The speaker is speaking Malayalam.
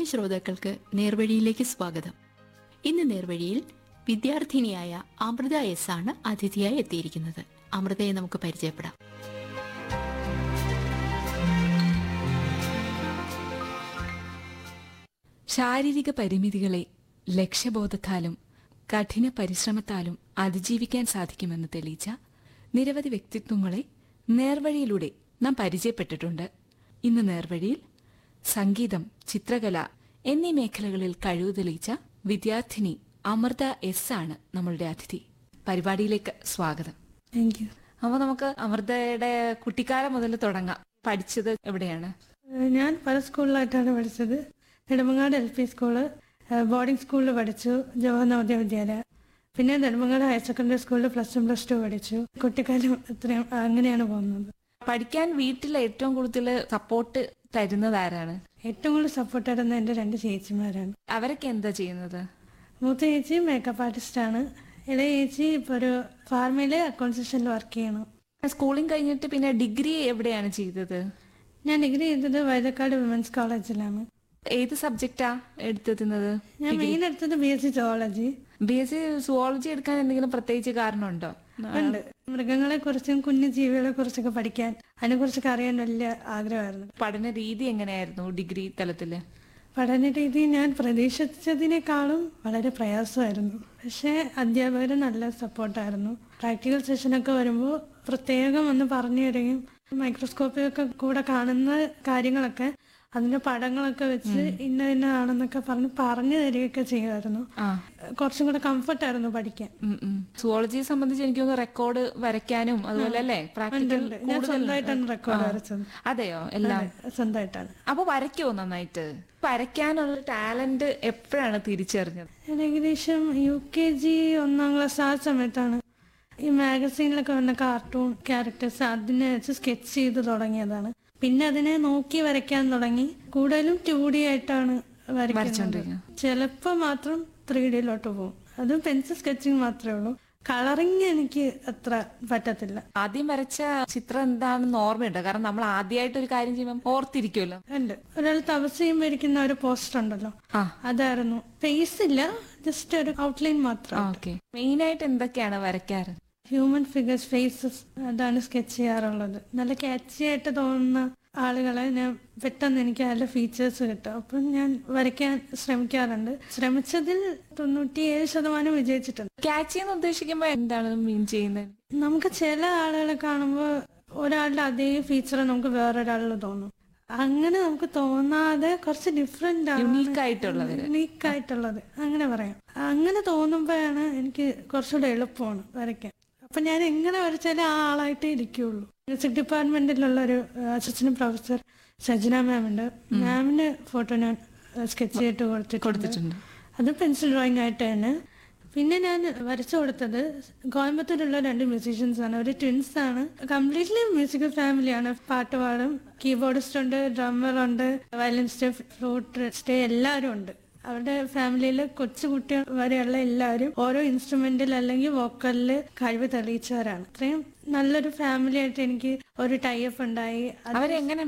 മാന്യ ശ്രോതാക്കൾക്ക് നേർവഴിയിലേക്ക് സ്വാഗതം ഇന്ന് നേർവഴിയിൽ വിദ്യാർത്ഥിനിയായ അമൃത എസ് ആണ് അതിഥിയായി എത്തിയിരിക്കുന്നത് അമൃതയെ നമുക്ക് പരിചയപ്പെടാം ശാരീരിക പരിമിതികളെ ലക്ഷ്യബോധത്താലും കഠിന പരിശ്രമത്താലും അതിജീവിക്കാൻ സാധിക്കുമെന്ന് തെളിയിച്ച നിരവധി വ്യക്തിത്വങ്ങളെ നേർവഴിയിലൂടെ നാം പരിചയപ്പെട്ടിട്ടുണ്ട് ഇന്ന് നേർവഴിയിൽ സംഗീതം ചിത്രകല എന്നീ മേഖലകളിൽ കഴിവ് തെളിയിച്ച വിദ്യാർത്ഥിനി അമൃത എസ് ആണ് നമ്മളുടെ അതിഥി പരിപാടിയിലേക്ക് സ്വാഗതം താങ്ക് യു അപ്പോൾ നമുക്ക് അമൃതയുടെ കുട്ടിക്കാലം മുതൽ തുടങ്ങാം പഠിച്ചത് എവിടെയാണ് ഞാൻ പല സ്കൂളിലായിട്ടാണ് പഠിച്ചത് Nedumangad L P school boarding സ്കൂളിൽ പഠിച്ചു ജവഹർ നവോദയ വിദ്യാലയ പിന്നെ നെടുമങ്ങാട് ഹയർ സെക്കൻഡറി സ്കൂളിൽ പ്ലസ് വൺ പ്ലസ് ടു പഠിച്ചു കുട്ടിക്കാലം ഇത്രയും അങ്ങനെയാണ് പോകുന്നത് പഠിക്കാൻ വീട്ടിൽ ഏറ്റവും കൂടുതൽ സപ്പോർട്ട് തരുന്നത് ആരാണ് ഏറ്റവും കൂടുതൽ സപ്പോർട്ട് തരുന്ന എൻ്റെ രണ്ട് ചേച്ചിമാരാണ് അവരൊക്കെ എന്താ ചെയ്യുന്നത് മൂത്ത ചേച്ചി മേക്കപ്പ് ആർട്ടിസ്റ്റാണ് ഇളയ ചേച്ചി ഇപ്പോൾ ഒരു ഫാർമയിൽ അക്കൗണ്ട് സെക്ഷനിൽ വർക്ക് ചെയ്യണം സ്കൂളിംഗ് കഴിഞ്ഞിട്ട് പിന്നെ ഡിഗ്രി എവിടെയാണ് ചെയ്തത് ഞാൻ ഡിഗ്രി ചെയ്തത് വൈതക്കാട് വിമൻസ് കോളേജിലാണ് ഏത് സബ്ജക്റ്റാ എടുത്തിരുന്നത് ഞാൻ മെയിൻ എടുത്തത് B S C zoology B S C zoology എടുക്കാൻ എന്തെങ്കിലും പ്രത്യേകിച്ച് കാരണമുണ്ടോ ഉണ്ട് മൃഗങ്ങളെ കുറിച്ചും കുഞ്ഞു ജീവികളെ കുറിച്ചൊക്കെ പഠിക്കാൻ അതിനെ കുറിച്ചൊക്കെ അറിയാൻ വലിയ ആഗ്രഹമായിരുന്നു പഠന രീതി എങ്ങനെയായിരുന്നു ഡിഗ്രി തലത്തില് പഠന രീതി ഞാൻ പ്രതീക്ഷിച്ചതിനേക്കാളും വളരെ പ്രയാസമായിരുന്നു പക്ഷേ അധ്യാപകർ നല്ല സപ്പോർട്ടായിരുന്നു പ്രാക്ടിക്കൽ സെഷനൊക്കെ വരുമ്പോൾ പ്രത്യേകം ഒന്ന് പറഞ്ഞു തരികയും മൈക്രോസ്കോപ്പിലൊക്കെ കൂടെ കാണുന്ന കാര്യങ്ങളൊക്കെ അതിന്റെ പടങ്ങളൊക്കെ വെച്ച് ഇന്ന ഇന്നതാണെന്നൊക്കെ പറഞ്ഞ് പറഞ്ഞു തരികയൊക്കെ ചെയ്യുമായിരുന്നു ആ കുറച്ചും കൂടെ കംഫർട്ടായിരുന്നു പഠിക്കാൻ സുവോളജിയെ സംബന്ധിച്ച് എനിക്ക് തോന്നുന്നു റെക്കോർഡ് വരയ്ക്കാനും അതുപോലെ അല്ലേ പ്രാക്ടിക്കൽ ഉണ്ട്. ഞാൻ സ്വന്തമായിട്ടാണ് റെക്കോർഡ് വരച്ചത് അതെയോ എല്ലാം സ്വന്തമായിട്ടാണ് അപ്പൊ വരയ്ക്കുമോ നന്നായിട്ട് വരയ്ക്കാനുള്ള ടാലന്റ് എപ്പോഴാണ് തിരിച്ചറിഞ്ഞത് ഞാൻ ഏകദേശം യു കെ ജി ഒന്നാം ക്ലാസ് ആ സമയത്താണ് ഈ മാഗസീനിലൊക്കെ വന്ന കാർട്ടൂൺ ക്യാരക്ടേഴ്സ് അതിനെ വെച്ച് സ്കെച്ച് ചെയ്ത് തുടങ്ങിയതാണ് പിന്നെ അതിനെ നോക്കി വരയ്ക്കാൻ തുടങ്ങി കൂടുതലും ടു ഡി ആയിട്ടാണ് വരയ്ക്കുന്നത് വരച്ചോണ്ടിരിക്കുക. ചിലപ്പോ മാത്രം ത്രീ ഡിയിലോട്ട് പോകും അതും പെൻസിൽ സ്കെച്ചിങ് മാത്രമേ ഉള്ളൂ കളറിങ് എനിക്ക് അത്ര പറ്റത്തില്ല ആദ്യം വരച്ച ചിത്രം എന്താണെന്ന് ഓർമ്മയുണ്ട് കാരണം നമ്മൾ ആദ്യമായിട്ട് ഒരു കാര്യം ചെയ്യുമ്പോൾ ഓർത്തിരിക്കുമല്ലോ ഉണ്ട് ഒരാൾ തപസ് ചെയ്യുമ്പോൾ ഇരിക്കുന്ന ഒരു പോസ്റ്റർ ഉണ്ടല്ലോ ആ അതായിരുന്നു ഫേസ് ഇല്ല ജസ്റ്റ് ഒരു ഔട്ട്ലൈൻ മാത്രം ഓക്കെ മെയിൻ ആയിട്ട് എന്തൊക്കെയാണ് വരയ്ക്കാറ് ഹ്യൂമൻ ഫിഗേഴ്സ് ഫേസസ് അതാണ് സ്കെച്ച് ചെയ്യാറുള്ളത് നല്ല catchy ആയിട്ട് തോന്നുന്ന ആളുകളെ ഞാൻ പെട്ടെന്ന് എനിക്ക് നല്ല ഫീച്ചേഴ്സ് കിട്ടും അപ്പം ഞാൻ വരയ്ക്കാൻ ശ്രമിക്കാറുണ്ട് ശ്രമിച്ചതിൽ തൊണ്ണൂറ്റിയേഴ് ശതമാനം വിജയിച്ചിട്ടുണ്ട് ക്യാച്ച് എന്ന് ഉദ്ദേശിക്കുമ്പോൾ എന്താണ് മീൻ ചെയ്യുന്നത് നമുക്ക് ചില ആളുകളെ കാണുമ്പോൾ ഒരാളുടെ അതേ ഫീച്ചർ നമുക്ക് വേറൊരാളിൽ തോന്നും അങ്ങനെ നമുക്ക് തോന്നാതെ കുറച്ച് ഡിഫറെന്റ് ആണ് യുണീക്ക് ആയിട്ടുള്ളവര് യുണീക്ക് ആയിട്ടുള്ളത് അങ്ങനെ പറയാം അങ്ങനെ തോന്നുമ്പോഴാണ് എനിക്ക് കുറച്ചുകൂടെ എളുപ്പമാണ് വരയ്ക്കാൻ അപ്പൊ ഞാൻ എങ്ങനെ വരച്ചാലും ആ ആളായിട്ടേ ഇരിക്കുള്ളൂ മ്യൂസിക് ഡിപ്പാർട്ട്മെന്റിലുള്ള ഒരു അസിസ്റ്റന്റ് പ്രൊഫസർ സജന മാം ഉണ്ട് മാമിന്റെ ഫോട്ടോ ഞാൻ സ്കെച്ച് ചെയ്തിട്ട് കൊടുത്തിട്ടുണ്ട് കൊടുത്തിട്ടുണ്ട് അത് പെൻസിൽ ഡ്രോയിങ് ആയിട്ട് തന്നെ പിന്നെ ഞാൻ വരച്ചു കൊടുത്തത് കോയമ്പത്തൂരുള്ള രണ്ട് മ്യൂസീഷ്യൻസ് ആണ് ഒരു ട്വിൻസ് ആണ് കംപ്ലീറ്റ്ലി മ്യൂസിക്കൽ ഫാമിലിയാണ് പാട്ട് പാടും കീബോർഡിസ്റ്റ് ഉണ്ട് ഡ്രമ്മർ ഉണ്ട് വയലിനിസ്റ്റ് ഫ്ലൂട്ട് സ്റ്റേ എല്ലാവരും ഉണ്ട് അവരുടെ ഫാമിലിയിൽ കൊച്ചു കുട്ടികൾ വരെയുള്ള എല്ലാവരും ഓരോ ഇൻസ്ട്രുമെന്റിൽ അല്ലെങ്കിൽ വോക്കലില് കഴിവ് തെളിയിച്ചവരാണ് അത്രയും നല്ലൊരു ഫാമിലി ആയിട്ട് എനിക്ക് ഒരു ടൈപ്പ് ഉണ്ടായി അത് അവരെങ്ങനെ